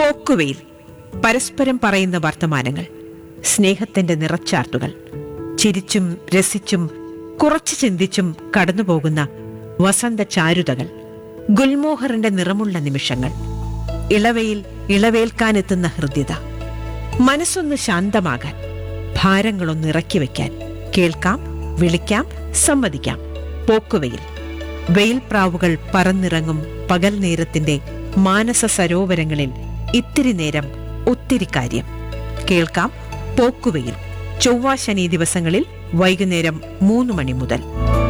പോക്കുവെയിൽ പരസ്പരം പറയുന്ന വർത്തമാനങ്ങൾ സ്നേഹത്തിന്റെ നിറച്ചാർത്തുകൾ ചിരിച്ചും രസിച്ചും കുറച്ചു ചിന്തിച്ചും കടന്നുപോകുന്ന വസന്ത ചാരുതകൾ ഗുൽമോഹറിന്റെ നിറമുള്ള നിമിഷങ്ങൾ ഇളവയിൽ ഇളവേൽക്കാനെത്തുന്ന ഹൃദ്യത മനസ്സൊന്ന് ശാന്തമാകാൻ ഭാരങ്ങളൊന്ന് ഇറക്കി വയ്ക്കാൻ കേൾക്കാം വിളിക്കാം സമ്മതിക്കാം പോക്കുവെയിൽ വെയിൽപ്രാവുകൾ പറന്നിറങ്ങും പകൽ നേരത്തിന്റെ മാനസ സരോവരങ്ങളിൽ ഇത്തിരി നേരം ഒത്തിരി കാര്യം കേൾക്കാം പോക്കുവെയിൽ ചൊവ്വ ശനി ദിവസങ്ങളിൽ വൈകുന്നേരം മൂന്ന് മണി മുതൽ